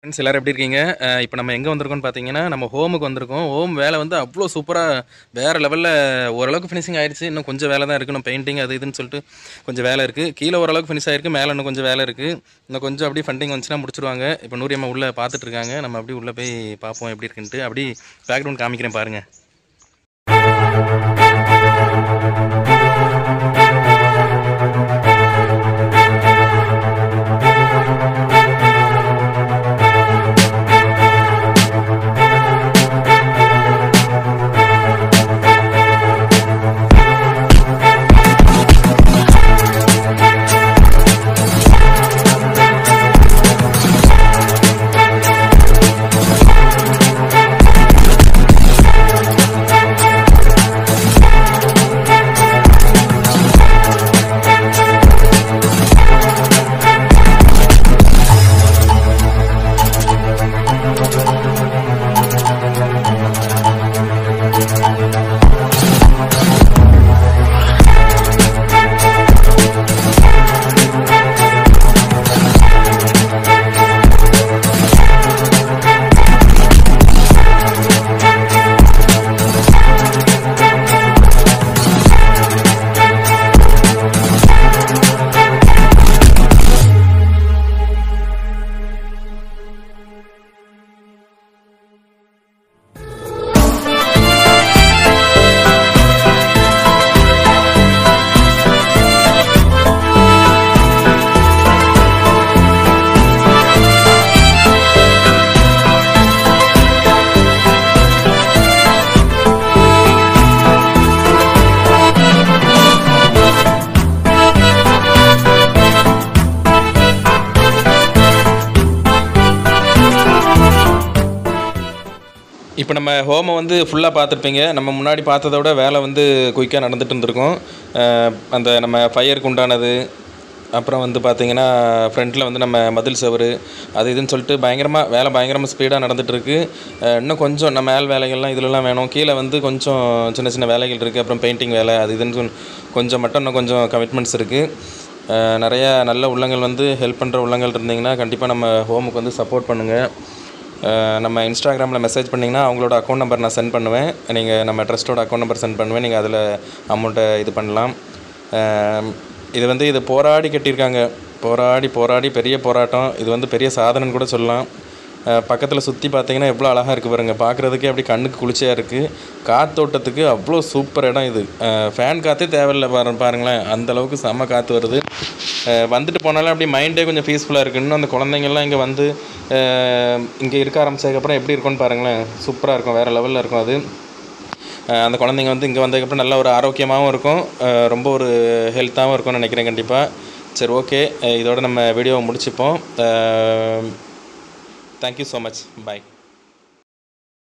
friends எல்லாரும் எப்படி இருக்கீங்க இப்போ நம்ம எங்கே வந்திருக்கோம்னு பார்த்தீங்கன்னா நம்ம ஹோமுக்கு வந்திருக்கோம் ஹோம் வேலை வந்து அவ்வளோ சூப்பராக வேறு லெவலில் ஓரளவுக்கு ஃபினிஷிங் ஆயிடுச்சு இன்னும் கொஞ்சம் வேலை தான் இருக்குது இன்னும் பெயிண்டிங் அது இதுன்னு சொல்லிட்டு கொஞ்சம் வேலை இருக்குது கீழே ஓரளவுக்கு ஃபினிஷ் ஆயிருக்கு மேலே இன்னும் கொஞ்சம் வேலை இருக்குது இன்னும் கொஞ்சம் அப்படியே ஃபண்டிங் வந்துச்சுன்னா முடிச்சிருவாங்க இப்போ நூரியம்மா உள்ளே பார்த்துட்டு இருக்காங்க நம்ம அப்படியே உள்ளே போய் பார்ப்போம் எப்படி இருக்குன்ட்டு அப்படி பேக்ரவுண்ட் காமிக்கிறேன் பாருங்கள் இப்போ நம்ம ஹோமை வந்து ஃபுல்லாக பார்த்துருப்பீங்க நம்ம முன்னாடி பார்த்ததை விட வேலை வந்து குயிக்காக நடந்துட்டு இருந்திருக்கும் அஹ் அந்த நம்ம ஃபயருக்கு உண்டானது அப்புறம் வந்து பார்த்தீங்கன்னா ஃப்ரண்ட்டில் வந்து நம்ம மதில் சவறு அது இதுன்னு சொல்லிட்டு பயங்கரமாக வேலை பயங்கரமாக ஸ்பீடாக நடந்துகிட்ருக்கு இன்னும் கொஞ்சம் நம்ம மேல் வேலைகள்லாம் இதுலலாம் வேணும் கீழே வந்து கொஞ்சம் சின்ன சின்ன வேலைகள் இருக்குது அப்புறம் பெயிண்டிங் வேலை அது இதுன்னு சொல்- கொஞ்சம் மட்டும் இன்னும் கொஞ்சம் கமிட்மெண்ட்ஸ் இருக்குது நிறைய நல்ல உள்ளங்கள் வந்து ஹெல்ப் பண்ணுற உள்ளங்கள் இருந்தீங்கன்னா கண்டிப்பாக நம்ம ஹோமுக்கு வந்து சப்போர்ட் பண்ணுங்கள் அஹ் நம்ம இன்ஸ்டாகிராமில் மெசேஜ் பண்ணிங்கன்னா அவங்களோட அக்கௌண்ட் நம்பர் நான் சென்ட் பண்ணுவேன் நீங்கள் நம்ம ட்ரஸ்ட்டோட அக்கௌண்ட் நம்பர் சென்ட் பண்ணுவேன் நீங்கள் அதில் அமௌண்ட்டை இது பண்ணலாம் அஹ் இது வந்து இது போராடி கட்டியிருக்காங்க போராடி போராடி பெரிய போராட்டம் இது வந்து பெரிய சாதனைன்னு கூட சொல்லலாம் பக்கத்தில் சுற்றி பார்த்தீங்கன்னா எவ்வளோ அழகாக இருக்குது பாருங்க பார்க்குறதுக்கே அப்படி கண்ணுக்கு குளிர்ச்சியாக இருக்குது காத்தோட்டத்துக்கு அவ்வளோ சூப்பர் இடம் இது ஃபேன் காற்றே தேவையில்லை பாரு பாருங்களேன் அந்த அளவுக்கு செம்ம காற்று வருது அஹ் வந்துட்டு போனாலும் அப்படி மைண்டே கொஞ்சம் பீஸ்ஃபுல்லாக இருக்குது இன்னும் அந்த குழந்தைங்கள்லாம் இங்கே வந்து இங்கே இருக்க ஆரம்பிச்சதுக்கப்புறம் எப்படி இருக்கும்னு பாருங்களேன் சூப்பராக இருக்கும் வேறு லெவலில் இருக்கும் அது அஹ் அந்த குழந்தைங்க வந்து இங்கே வந்ததுக்கப்புறம் நல்ல ஒரு ஆரோக்கியமாகவும் இருக்கும் அஹ் ரொம்ப ஒரு ஹெல்த்தாகவும் இருக்கும்னு நினைக்கிறேன் கண்டிப்பாக சரி ஓகே இதோட நம்ம வீடியோவை முடிச்சுப்போம் தேங்க்யூ ஸோ மச் பாய்